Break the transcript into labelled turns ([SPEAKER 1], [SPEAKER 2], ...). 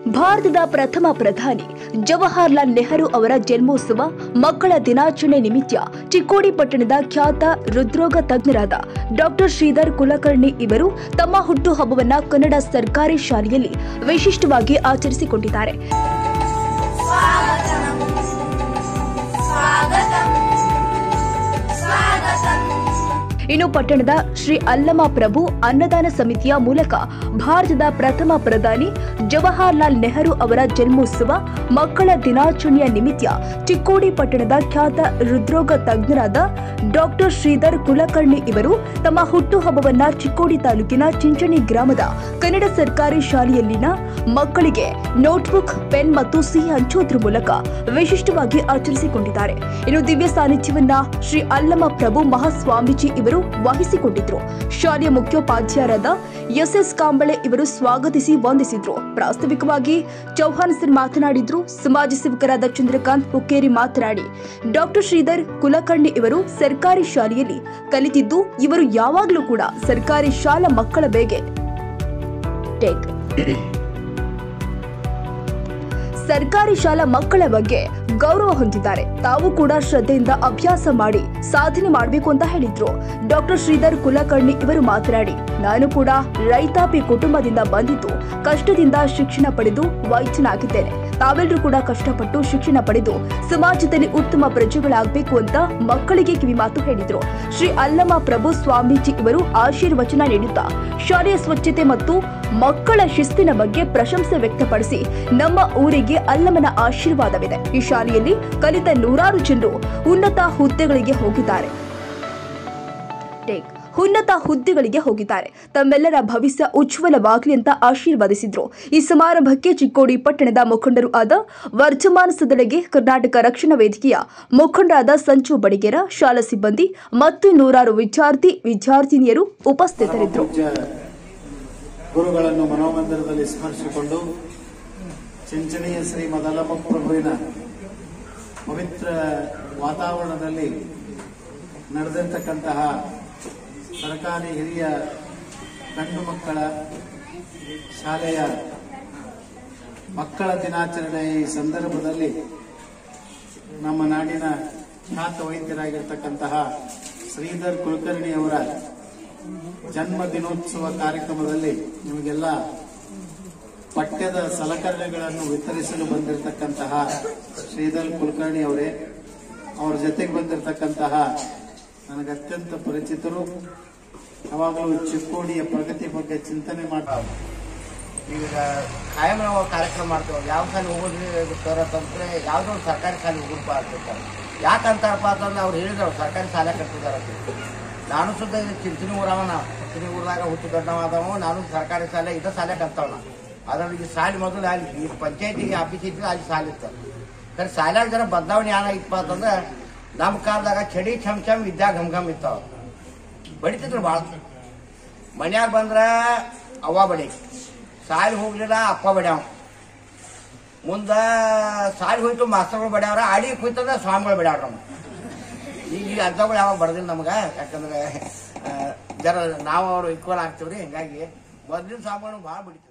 [SPEAKER 1] ಭಾರತದ ಪ್ರಥಮ ಪ್ರಧಾನಿ ಜವಾಹರ್ಲಾಲ್ ನೆಹರು ಅವರ ಜನ್ಮೋತ್ಸವ ಮಕ್ಕಳ ದಿನಾಚರಣೆ ನಿಮಿತ್ತ ಚಿಕ್ಕೋಡಿ ಪಟ್ಟಣದ ಖ್ಯಾತ ಹೃದ್ರೋಗ ತಜ್ಞರಾದ ಡಾಕ್ಟರ್ ಶ್ರೀಧರ್ ಕುಲಕರ್ಣಿ ಇವರು ತಮ್ಮ ಹುಟ್ಟುಹಬ್ಬವನ್ನ ಕನ್ನಡ ಸರ್ಕಾರಿ ಶಾಲೆಯಲ್ಲಿ ವಿಶಿಷ್ಟವಾಗಿ ಆಚರಿಸಿಕೊಂಡಿದ್ದಾರೆ ಇನ್ನು ಪಟ್ಟಣದ ಶ್ರೀ ಅಲ್ಲಮ ಪ್ರಭು ಅನ್ನದಾನ ಸಮಿತಿಯ ಮೂಲಕ ಭಾರತದ ಪ್ರಥಮ ಪ್ರಧಾನಿ ಜವಾಹರ್ಲಾಲ್ ನೆಹರು ಅವರ ಜನ್ಮೋತ್ಸವ ಮಕ್ಕಳ ದಿನಾಚರಣೆಯ ನಿಮಿತ್ತ ಚಿಕ್ಕೋಡಿ ಪಟ್ಟಣದ ಖ್ಯಾತ ಹೃದ್ರೋಗ ತಜ್ಞರಾದ ಡಾಕ್ಟರ್ ಶ್ರೀಧರ್ ಕುಲಕರ್ಣಿ ಇವರು ತಮ್ಮ ಹುಟ್ಟುಹಬ್ಬವನ್ನ ಚಿಕ್ಕೋಡಿ ತಾಲೂಕಿನ ಚಿಂಚಣಿ ಗ್ರಾಮದ ಕನ್ನಡ ಸರ್ಕಾರಿ ಶಾಲೆಯಲ್ಲಿನ ಮಕ್ಕಳಿಗೆ ನೋಟ್ಬುಕ್ ಪೆನ್ ಮತ್ತು ಸಿಹಿ ಹಂಚೋದ್ರ ಮೂಲಕ ವಿಶಿಷ್ಟವಾಗಿ ಆಚರಿಸಿಕೊಂಡಿದ್ದಾರೆ ಇನ್ನು ದಿವ್ಯ ಸಾನ್ನಿಧ್ಯವನ್ನ ಶ್ರೀ ಅಲ್ಲಮ ಪ್ರಭು ಮಹಾಸ್ವಾಮೀಜಿ ಇವರು ವಹಿಸಿಕೊಂಡಿದ್ರು ಶಾಲೆಯ ಮುಖ್ಯೋಪಾಧ್ಯಾಯರಾದ ಎಸ್ ಎಸ್ ಕಾಂಬಳೆ ಇವರು ಸ್ವಾಗತಿಸಿ ವಂದಿಸಿದ್ರು ಪ್ರಾಸ್ತಾವಿಕವಾಗಿ ಚೌಹಾನ್ ಸರ್ ಮಾತನಾಡಿದ್ರು ಸಮಾಜ ಸೇವಕರಾದ ಚಂದ್ರಕಾಂತ್ ಪುಕ್ಕೇರಿ ಮಾತನಾಡಿ ಡಾಕ್ಟರ್ ಶ್ರೀಧರ್ ಕುಲಕರ್ಣಿ ಇವರು ಸರ್ಕಾರಿ ಶಾಲೆಯಲ್ಲಿ ಕಲಿತಿದ್ದು ಇವರು ಯಾವಾಗಲೂ ಕೂಡ ಸರ್ಕಾರಿ ಶಾಲಾ ಮಕ್ಕಳ ಬೇಗೆ ಟೇಕ್ ಸರ್ಕಾರಿ ಶಾಲಾ ಮಕ್ಕಳ ಬಗ್ಗೆ ಗೌರವ ಹೊಂದಿದ್ದಾರೆ ತಾವು ಕೂಡ ಶ್ರದ್ಧೆಯಿಂದ ಅಭ್ಯಾಸ ಮಾಡಿ ಸಾಧನೆ ಮಾಡಬೇಕು ಅಂತ ಹೇಳಿದ್ರು ಡಾಕ್ಟರ್ ಶ್ರೀಧರ್ ಕುಲಕರ್ಣಿ ಇವರು ಮಾತನಾಡಿ ನಾನು ಕೂಡ ರೈತಾಪಿ ಕುಟುಂಬದಿಂದ ಬಂದಿದ್ದು ಕಷ್ಟದಿಂದ ಶಿಕ್ಷಣ ಪಡೆದು ವೈದ್ಯನಾಗಿದ್ದೇನೆ ತಾವೆಲ್ಲರೂ ಕೂಡ ಕಷ್ಟಪಟ್ಟು ಶಿಕ್ಷಣ ಪಡೆದು ಸಮಾಜದಲ್ಲಿ ಉತ್ತಮ ಪ್ರಜೆಗಳಾಗಬೇಕು ಅಂತ ಮಕ್ಕಳಿಗೆ ಕಿವಿಮಾತು ಹೇಳಿದ್ರು ಶ್ರೀ ಅಲ್ಲಮ ಪ್ರಭು ಸ್ವಾಮೀಜಿ ಇವರು ಆಶೀರ್ವಚನ ನೀಡುತ್ತಾ ಶಾಲೆಯ ಸ್ವಚ್ಛತೆ ಮತ್ತು ಮಕ್ಕಳ ಶಿಸ್ತಿನ ಬಗ್ಗೆ ಪ್ರಶಂಸೆ ವ್ಯಕ್ತಪಡಿಸಿ ನಮ್ಮ ಊರಿಗೆ ಅಲ್ಲಮನ ಆಶೀರ್ವಾದವಿದೆ ಈ ಶಾಲೆಯಲ್ಲಿ ಕಲಿತ ನೂರಾರು ಜನರು ಉನ್ನತ ಹುದ್ದೆಗಳಿಗೆ ಹೋಗಿದ್ದಾರೆ ಟೇಕ್ ಉನ್ನತ ಹುದ್ದೆಗಳಿಗೆ ಹೋಗಿದ್ದಾರೆ ತಮ್ಮೆಲ್ಲರ ಭವಿಷ್ಯ ಉಜ್ವಲವಾಗಲಿ ಅಂತ ಆಶೀರ್ವದಿಸಿದ್ರು ಈ ಸಮಾರಂಭಕ್ಕೆ ಚಿಕ್ಕೋಡಿ ಪಟ್ಟಣದ ಮುಖಂಡರು ಆದ ವರ್ಧಮಾನ ಸದಳೆಗೆ ಕರ್ನಾಟಕ ರಕ್ಷಣಾ ವೇದಿಕೆಯ ಮುಖಂಡರಾದ ಸಂಜು ಬಡಿಗೇರ ಶಾಲಾ ಸಿಬ್ಬಂದಿ ಮತ್ತು ನೂರಾರು ವಿದ್ಯಾರ್ಥಿ ವಿದ್ಯಾರ್ಥಿನಿಯರು ಉಪಸ್ಥಿತರಿದ್ದರು
[SPEAKER 2] ಪೂಜ್ಯ ಗುರುಗಳನ್ನು ಮನೋಮಂದಿರದಲ್ಲಿ ಸ್ಮರಿಸಿಕೊಂಡು ಚಿಂಚಣೀಯ ಶ್ರೀ ಮದಲಮ್ಮ ಪ್ರಭುವಿನ ಪವಿತ್ರ ವಾತಾವರಣದಲ್ಲಿ ನಡೆದಿರ್ತಕ್ಕಂತಹ ಸರ್ಕಾರಿ ಹಿರಿಯ ಗಂಡು ಮಕ್ಕಳ ಶಾಲೆಯ ಮಕ್ಕಳ ದಿನಾಚರಣೆ ಈ ಸಂದರ್ಭದಲ್ಲಿ ನಮ್ಮ ನಾಡಿನ ಖ್ಯಾತ ವೈದ್ಯರಾಗಿರ್ತಕ್ಕಂತಹ ಶ್ರೀಧರ್ ಕುಲಕರ್ಣಿ ಅವರ ಜನ್ಮ ದಿನೋತ್ಸವ ಕಾರ್ಯಕ್ರಮದಲ್ಲಿ ನಿಮಗೆಲ್ಲ ಪಠ್ಯದ ಸಲಕರಣೆಗಳನ್ನು ವಿತರಿಸಲು ಬಂದಿರತಕ್ಕಂತಹ ಶ್ರೀಧರ್ ಕುಲಕರ್ಣಿ ಅವರೇ ಅವರ ಜೊತೆಗೆ ಬಂದಿರತಕ್ಕಂತಹ ನನಗೆ ಅತ್ಯಂತ ಪರಿಚಿತರು ಯಾವಾಗಲೂ ಚಿಕ್ಕೋಡಿಯ ಪ್ರಗತಿ ಬಗ್ಗೆ ಚಿಂತನೆ ಮಾಡ್ತಾ
[SPEAKER 3] ಈಗ ಕಾಯಂ ನಾವು ಕಾರ್ಯಕ್ರಮ ಮಾಡ್ತೇವೆ ಯಾವ ಶಾಲೆ ಹೋಗೋದ್ರಿ ಸರ್ ಅಂತಂದ್ರೆ ಯಾವುದೋ ಒಂದು ಸರ್ಕಾರಿ ಶಾಲೆ ಹೋಗ್ರಪ್ಪ ಅಂತಿರ್ತಾರೆ ಯಾಕಂತಾರಪ್ಪ ಅಂತಂದ್ರೆ ಅವ್ರು ಹೇಳಿದ್ರು ಸರ್ಕಾರಿ ಶಾಲೆ ಕಟ್ಟಿದ್ದಾರೆ ಅಂತ ನಾನು ಸುದ್ದ ಇದು ಚಿಂಚಣಿ ಊರವ ನಾ ಚಿಂಚಣಿ ಊರದಾಗ ಹುಟ್ಟು ದೊಡ್ಡವಾದವ ನಾನು ಸರ್ಕಾರಿ ಶಾಲೆ ಇದ ಶಾಲೆ ಕಲ್ತವನ ಅದ್ರಲ್ಲಿ ಈ ಶಾಲೆ ಮೊದಲು ಅಲ್ಲಿ ಈ ಪಂಚಾಯತಿಗೆ ಆಫೀಸ್ ಇದ್ರೆ ಅಲ್ಲಿ ಶಾಲೆ ಇತ್ತು ಖರೆ ಶಾಲ್ಯಾಗ ಜರ ಬದಲಾವಣೆ ಏನಾಗಿತ್ತಪ್ಪ ಅಂತಂದ್ರೆ ನಮ್ಮ ಕಾಲದಾಗ ಚಡಿ ಚಮ್ ಚಮ್ ವಿದ್ಯಾ ಘಮ್ ಘಮ್ ಇತ್ತಾವ ಬಡಿತಿದ್ರು ಭಾಳ ಮನ್ಯಾಗ ಬಂದ್ರ ಅವ್ವ ಬಡಿ ಸಾಲಿ ಹೋಗ್ಲಿಲ್ಲ ಅಪ್ಪ ಬಡ್ಯಾವ ಮುಂದ ಸಾಲಿ ಹೋಯ್ತು ಮಾಸ್ತರ್ಗಳು ಬಡ್ಯಾವ್ರ ಆಡಿ ಹೋಯ್ತಂದ್ರೆ ಸ್ವಾಮಿಗಳು ಬಡ್ಯಾವ್ರ ನಮ್ಗೆ ಈಗ ಈ ಅರ್ಥಗಳು ಯಾವಾಗ ಬರೋದಿಲ್ಲ ನಮ್ಗೆ ಯಾಕಂದ್ರೆ ಆ, ಜರ ನಾವು ಅವ್ರು ಈಕ್ವಲ್ ಆಗ್ತೀವ್ರಿ ಹಿಂಗಾಗಿ ಮೊದ್ಲಿನ ಸ್ವಾಮಿಗಳು ಭಾಳ ಬಿಡ್ತೀವಿ